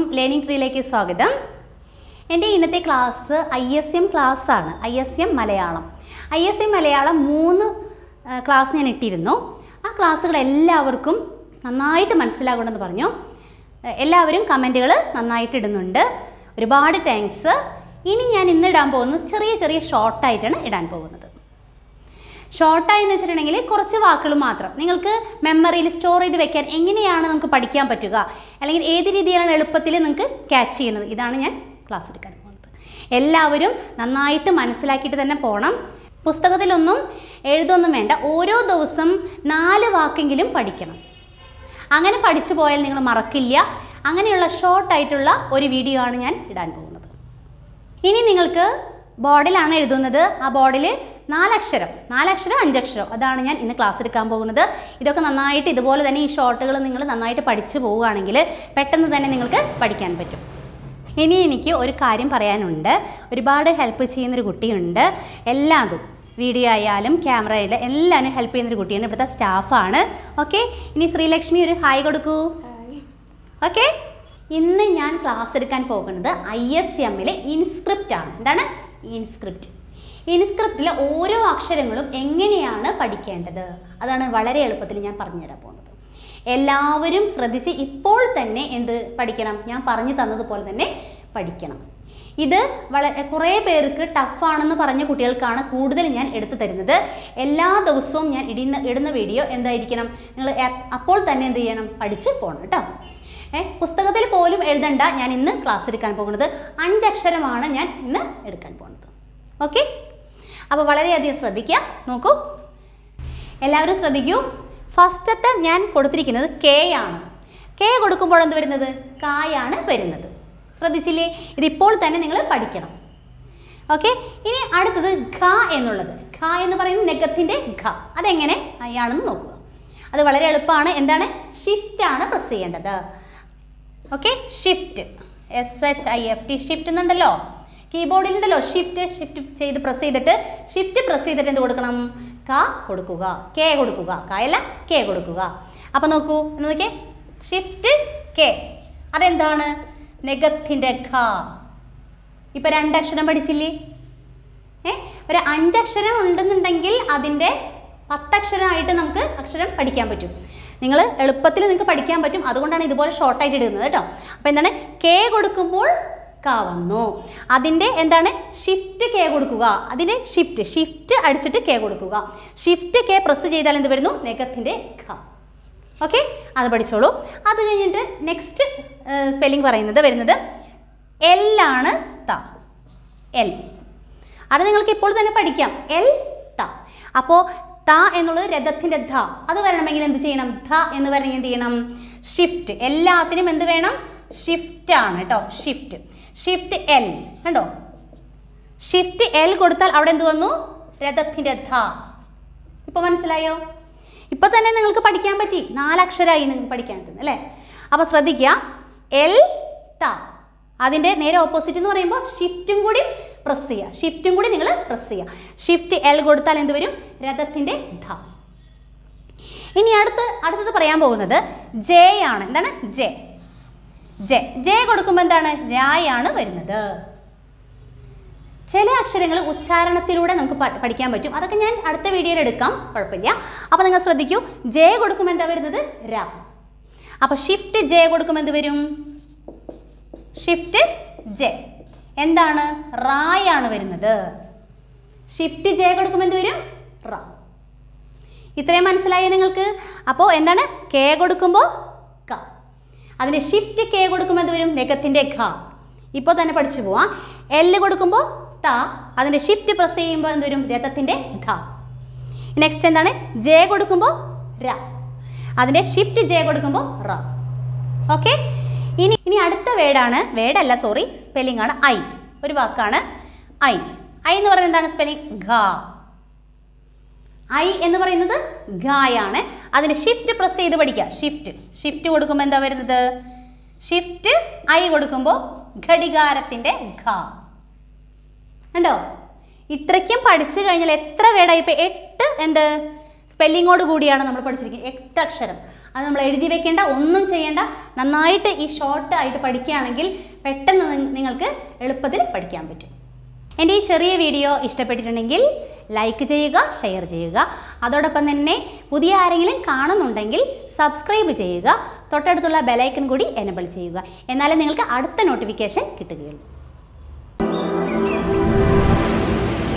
learning ട്രീയിലേക്ക് സ്വാഗതം എൻ്റെ ഇന്നത്തെ class I S M class ആണ് I S M Malayalam I S M Malayalam മൂന്ന് ആ, ക്ലാസ് ഞാൻ ഇട്ടിരുന്നു ആ ക്ലാസ്സുകൾ എല്ലാവർക്കും നന്നായിട്ട് മനസ്സിലാകണമെന്ന് പറഞ്ഞു എ, എല്ലാവരും കമൻറ്റുകൾ നന്നായിട്ട് ഇടുന്നുണ്ട് ഒരുപാട് താങ്ക്സ് ഇനി ഞാൻ ഇന്ന് ഇടാൻ പോകുന്നത് ചെറിയ ചെറിയ ഷോർട്ടായിട്ടാണ് ഇടാൻ പോകുന്നത് ഷോർട്ടായി എന്ന് വെച്ചിട്ടുണ്ടെങ്കിൽ കുറച്ച് വാക്കുകൾ മാത്രം നിങ്ങൾക്ക് മെമ്മറിയിൽ സ്റ്റോർ ചെയ്ത് വെക്കാൻ എങ്ങനെയാണ് നമുക്ക് പഠിക്കാൻ പറ്റുക അല്ലെങ്കിൽ ഏത് രീതിയിലാണ് എളുപ്പത്തിൽ നിങ്ങൾക്ക് ക്യാച്ച് ചെയ്യുന്നത് ഇതാണ് ഞാൻ ക്ലാസ് എടുക്കാൻ പോകുന്നത് എല്ലാവരും നന്നായിട്ട് മനസ്സിലാക്കിയിട്ട് തന്നെ പോകണം പുസ്തകത്തിലൊന്നും എഴുതൊന്നും വേണ്ട ഓരോ ദിവസം നാല് വാക്കെങ്കിലും പഠിക്കണം അങ്ങനെ പഠിച്ചു പോയാൽ നിങ്ങൾ മറക്കില്ല അങ്ങനെയുള്ള ഷോർട്ടായിട്ടുള്ള ഒരു വീഡിയോ ആണ് ഞാൻ ഇടാൻ പോകുന്നത് ഇനി നിങ്ങൾക്ക് ബോർഡിലാണ് എഴുതുന്നത് ആ ബോർഡിൽ നാലക്ഷരം നാലക്ഷരം അഞ്ചക്ഷരം അതാണ് ഞാൻ ഇന്ന് ക്ലാസ് എടുക്കാൻ പോകുന്നത് ഇതൊക്കെ നന്നായിട്ട് ഇതുപോലെ തന്നെ ഈ ഷോർട്ടുകൾ നിങ്ങൾ നന്നായിട്ട് പഠിച്ചു പോവുകയാണെങ്കിൽ പെട്ടെന്ന് തന്നെ നിങ്ങൾക്ക് പഠിക്കാൻ പറ്റും ഇനി എനിക്ക് ഒരു കാര്യം പറയാനുണ്ട് ഒരുപാട് ഹെൽപ്പ് ചെയ്യുന്നൊരു കുട്ടിയുണ്ട് എല്ലാതും വീഡിയോ ആയാലും ക്യാമറ ആയാലും എല്ലാവരും ഹെൽപ്പ് ചെയ്യുന്നൊരു കുട്ടിയാണ് ഇവിടുത്തെ സ്റ്റാഫാണ് ഓക്കെ ഇനി ശ്രീലക്ഷ്മി ഒരു ഹായ് കൊടുക്കൂ ഓക്കെ ഇന്ന് ഞാൻ ക്ലാസ് എടുക്കാൻ പോകുന്നത് ഐ എസ് എമ്മിലെ ഇൻസ്ക്രിപ്റ്റ് ആണ് എന്താണ് ഇൻസ്ക്രിപ്റ്റ് ഇൻസ്ക്രിപ്റ്റിലെ ഓരോ അക്ഷരങ്ങളും എങ്ങനെയാണ് പഠിക്കേണ്ടത് അതാണ് വളരെ എളുപ്പത്തിൽ ഞാൻ പറഞ്ഞുതരാൻ പോകുന്നത് എല്ലാവരും ശ്രദ്ധിച്ച് ഇപ്പോൾ തന്നെ എന്ത് പഠിക്കണം ഞാൻ പറഞ്ഞു തന്നതുപോലെ തന്നെ പഠിക്കണം ഇത് വളരെ കുറേ പേർക്ക് ടഫാണെന്ന് പറഞ്ഞ കുട്ടികൾക്കാണ് കൂടുതൽ ഞാൻ എടുത്തു തരുന്നത് എല്ലാ ദിവസവും ഞാൻ ഇടുന്ന ഇടുന്ന വീഡിയോ എന്തായിരിക്കണം നിങ്ങൾ അപ്പോൾ തന്നെ എന്ത് ചെയ്യണം പഠിച്ച് പോകണം കേട്ടോ ഏ പുസ്തകത്തിൽ പോലും എഴുതണ്ട ഞാൻ ഇന്ന് ക്ലാസ് എടുക്കാൻ പോകുന്നത് അഞ്ചക്ഷരമാണ് ഞാൻ ഇന്ന് എടുക്കാൻ പോകുന്നത് ഓക്കെ അപ്പോൾ വളരെയധികം ശ്രദ്ധിക്കുക നോക്കൂ എല്ലാവരും ശ്രദ്ധിക്കൂ ഫസ്റ്റത്തെ ഞാൻ കൊടുത്തിരിക്കുന്നത് കെ ആണ് കെ കൊടുക്കുമ്പോൾ എന്ത് വരുന്നത് കായാണ് വരുന്നത് ശ്രദ്ധിച്ചില്ലേ ഇതിപ്പോൾ തന്നെ നിങ്ങൾ പഠിക്കണം ഓക്കെ ഇനി അടുത്തത് ഘ എന്നുള്ളത് ഘ എന്ന് പറയുന്നത് നെഗത്തിൻ്റെ ഘ അതെങ്ങനെ ആണെന്ന് നോക്കുക അത് വളരെ എളുപ്പമാണ് എന്താണ് ഷിഫ്റ്റ് ആണ് പ്രസ് ചെയ്യേണ്ടത് okay shift S H I F T shift എന്നുണ്ടല്ലോ കീബോർഡിലുണ്ടല്ലോ ഷിഫ്റ്റ് ഷിഫ്റ്റ് ചെയ്ത് പ്രസ് ചെയ്തിട്ട് ഷിഫ്റ്റ് പ്രസ് ചെയ്തിട്ട് എന്ത് കൊടുക്കണം ക കൊടുക്കുക കെ കൊടുക്കുക കായല്ല കെ കൊടുക്കുക അപ്പം നോക്കൂ എന്ന് നോക്കിയേ ഷിഫ്റ്റ് കെ അതെന്താണ് നെഗത്തിൻ്റെ ഘ ഇപ്പം രണ്ടക്ഷരം പഠിച്ചില്ലേ ഏ ഒരു അഞ്ചക്ഷരം ഉണ്ടെന്നുണ്ടെങ്കിൽ അതിൻ്റെ പത്തക്ഷരമായിട്ട് നമുക്ക് അക്ഷരം പഠിക്കാൻ പറ്റും നിങ്ങൾ എളുപ്പത്തിൽ നിങ്ങൾക്ക് പഠിക്കാൻ പറ്റും അതുകൊണ്ടാണ് ഇതുപോലെ ഷോർട്ടായിട്ട് ഇടുന്നത് കേട്ടോ അപ്പോൾ എന്താണ് കെ കൊടുക്കുമ്പോൾ ക വന്നു അതിൻ്റെ എന്താണ് ഷിഫ്റ്റ് കെ കൊടുക്കുക അതിൻ്റെ ഷിഫ്റ്റ് ഷിഫ്റ്റ് അടിച്ചിട്ട് കെ കൊടുക്കുക ഷിഫ്റ്റ് കെ പ്രസ് ചെയ്താൽ എന്ത് വരുന്നു നെഗത്തിൻ്റെ ഖ ഓക്കെ അത് പഠിച്ചോളൂ അത് കഴിഞ്ഞിട്ട് നെക്സ്റ്റ് സ്പെല്ലിംഗ് പറയുന്നത് വരുന്നത് എൽ ആണ് ത എൽ അത് നിങ്ങൾക്ക് ഇപ്പോൾ തന്നെ പഠിക്കാം എൽ ത അപ്പോൾ ത എന്നുള്ളത് രഥത്തിൻ്റെ ധ അത് വരണമെങ്കിൽ എന്ത് ചെയ്യണം ധ എന്ന് വരണമെങ്കിൽ എന്ത് ചെയ്യണം ഷിഫ്റ്റ് എല്ലാത്തിനും എന്ത് വേണം ഷിഫ്റ്റ് ആണ് കേട്ടോ ഷിഫ്റ്റ് ഷിഫ്റ്റ് എൽ കണ്ടോ ഷിഫ്റ്റ് എൽ കൊടുത്താൽ അവിടെ എന്ത് വന്നു രഥത്തിൻ്റെ ധ ഇപ്പോൾ മനസ്സിലായോ ഇപ്പം തന്നെ നിങ്ങൾക്ക് പഠിക്കാൻ പറ്റി നാലക്ഷരമായി നിങ്ങൾക്ക് പഠിക്കാൻ പറ്റുന്നു അല്ലേ അപ്പോൾ ശ്രദ്ധിക്കുക എൽ ത അതിൻ്റെ നേരെ ഓപ്പോസിറ്റ് എന്ന് പറയുമ്പോൾ ഷിഫ്റ്റും കൂടി പ്രസ് ചെയ്യുക ഷിഫ്റ്റും കൂടി നിങ്ങൾ പ്രസ് ചെയ്യുക ഷിഫ്റ്റ് എൽ കൊടുത്താൽ എന്ത് വരും രഥത്തിൻ്റെ ധ ഇനി അടുത്ത് അടുത്തത് പറയാൻ പോകുന്നത് ജെ ആണ് എന്താണ് ജെ ജെ ജെ കൊടുക്കുമ്പോൾ എന്താണ് രായാണ് വരുന്നത് ചില അക്ഷരങ്ങൾ ഉച്ചാരണത്തിലൂടെ നമുക്ക് പ- പഠിക്കാൻ പറ്റും അതൊക്കെ ഞാൻ അടുത്ത വീഡിയോയിൽ എടുക്കാം കുഴപ്പമില്ല അപ്പോൾ നിങ്ങൾ ശ്രദ്ധിക്കൂ ജെ കൊടുക്കുമ്പോൾ എന്താ വരുന്നത് ര അപ്പോൾ ഷിഫ്റ്റ് ജെ കൊടുക്കുമ്പോൾ എന്ത് വരും ഷിഫ്റ്റ് ജെ എന്താണ് റായാണ് വരുന്നത് ഷിഫ്റ്റ് ജെ കൊടുക്കുമ്പോൾ എന്ത് വരും റ ഇത്രയും മനസ്സിലായോ നിങ്ങൾക്ക് അപ്പോൾ എന്താണ് കെ കൊടുക്കുമ്പോൾ ക അതിന് ഷിഫ്റ്റ് കെ കൊടുക്കുമ്പോൾ എന്ത് വരും നെഗത്തിൻ്റെ ഘ ഇപ്പോൾ തന്നെ പഠിച്ചു പോവാം എല്ല് കൊടുക്കുമ്പോൾ ത അതിൻ്റെ ഷിഫ്റ്റ് പ്രസ് ചെയ്യുമ്പോൾ എന്ത് വരും രഥത്തിൻ്റെ ധ നെക്സ്റ്റ് എന്താണ് ജെ കൊടുക്കുമ്പോൾ ര അതിൻ്റെ ഷിഫ്റ്റ് ജെ കൊടുക്കുമ്പോൾ റ ഓക്കെ ഇനി ഇനി അടുത്ത വേർഡാണ് വേർഡല്ല സോറി സ്പെല്ലിംഗ് ആണ് ഐ ഒരു വാക്കാണ് ഐ ഐ എന്ന് പറയുന്നത് എന്താണ് സ്പെല്ലിംഗ് ഘ ഐ എന്ന് പറയുന്നത് ഘായാണ് അതിന് ഷിഫ്റ്റ് പ്രസ് ചെയ്ത് പഠിക്കുക ഷിഫ്റ്റ് ഷിഫ്റ്റ് കൊടുക്കുമ്പോൾ എന്താ വരുന്നത് ഷിഫ്റ്റ് ഐ കൊടുക്കുമ്പോൾ ഘടികാരത്തിൻ്റെ ഘ കണ്ടോ ഇത്രയ്ക്കും പഠിച്ചു കഴിഞ്ഞാൽ എത്ര വേടായി ഇപ്പോൾ എട്ട് എന്ത് സ്പെല്ലിങ്ങോട് കൂടിയാണ് നമ്മൾ പഠിച്ചിരിക്കുന്നത് എട്ടക്ഷരം അത് നമ്മൾ എഴുതി വെക്കേണ്ട ഒന്നും ചെയ്യേണ്ട നന്നായിട്ട് ഈ ഷോർട്ട് ആയിട്ട് പഠിക്കുകയാണെങ്കിൽ പെട്ടെന്ന് നി- നിങ്ങൾക്ക് എളുപ്പത്തിൽ പഠിക്കാൻ പറ്റും എൻ്റെ ഈ ചെറിയ വീഡിയോ ഇഷ്ടപ്പെട്ടിട്ടുണ്ടെങ്കിൽ ലൈക്ക് ചെയ്യുക ഷെയർ ചെയ്യുക അതോടൊപ്പം തന്നെ പുതിയ ആരെങ്കിലും കാണുന്നുണ്ടെങ്കിൽ സബ്സ്ക്രൈബ് ചെയ്യുക തൊട്ടടുത്തുള്ള ബെലൈക്കൺ കൂടി എനബിൾ ചെയ്യുക എന്നാലേ നിങ്ങൾക്ക് അടുത്ത നോട്ടിഫിക്കേഷൻ കിട്ടുകയുള്ളൂ